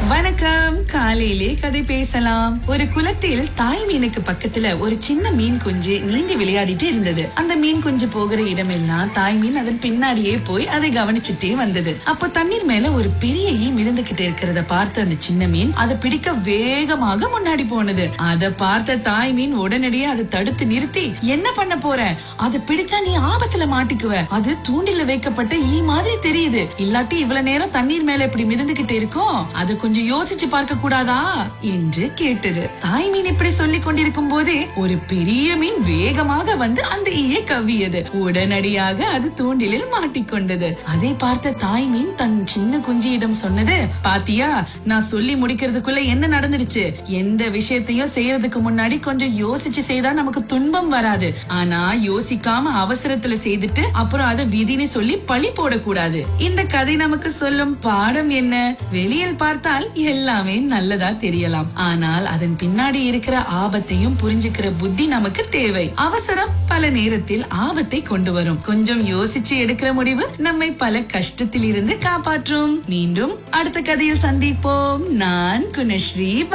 வணக்கம் காலையிலே கதை பேசலாம் ஒரு குளத்தில் தாய் மீனுக்கு பக்கத்துல ஒரு சின்ன மீன் குஞ்சு நீந்தி விளையாடிட்டு இருந்தது அந்த மீன் குஞ்சு போகிற இடமெல்லாம் தாய் மீன் அதன் பின்னாடியே போய் அதை கவனிச்சுட்டே வந்தது அப்போ தண்ணீர் மேல ஒரு பெரிய ஈ மிதந்துகிட்டு இருக்கிறத பார்த்த அந்த சின்ன மீன் அதை பிடிக்க வேகமாக முன்னாடி போனது அதை பார்த்த தாய் மீன் உடனடியே அதை தடுத்து நிறுத்தி என்ன பண்ண போற அதை பிடிச்சா நீ ஆபத்துல மாட்டிக்குவ அது தூண்டில வைக்கப்பட்ட ஈ மாதிரி தெரியுது இல்லாட்டி இவ்வளவு நேரம் தண்ணீர் மேல இப்படி மிதந்துகிட்டு இருக்கோம் அதை கொஞ்சம் யோசிச்சு பார்க்க கூடாதா என்று கேட்டது தாய் மீன் இப்படி சொல்லிக் கொண்டிருக்கும் போதே ஒரு பெரிய மீன் வேகமாக வந்து அந்த ஈயை கவ்வியது உடனடியாக அது தூண்டிலில் மாட்டிக்கொண்டது அதை பார்த்த தாய் மீன் தன் சின்ன குஞ்சியிடம் சொன்னது பாத்தியா நான் சொல்லி முடிக்கிறதுக்குள்ள என்ன நடந்துருச்சு எந்த விஷயத்தையும் செய்யறதுக்கு முன்னாடி கொஞ்சம் யோசிச்சு செய்தா நமக்கு துன்பம் வராது ஆனா யோசிக்காம அவசரத்துல செய்துட்டு அப்புறம் அதை விதின்னு சொல்லி பழி போடக்கூடாது இந்த கதை நமக்கு சொல்லும் பாடம் என்ன வெளியில் பார்த்தால் எல்லாமே நல்லதா தெரியலாம் ஆனால் அதன் பின்னாடி இருக்கிற ஆபத்தையும் புரிஞ்சுக்கிற புத்தி நமக்கு தேவை அவசரம் பல நேரத்தில் ஆபத்தை கொண்டு வரும் கொஞ்சம் யோசிச்சு எடுக்கிற முடிவு நம்மை பல கஷ்டத்தில் இருந்து காப்பாற்றும் மீண்டும் அடுத்த கதையில் சந்திப்போம் நான் குணஸ்ரீ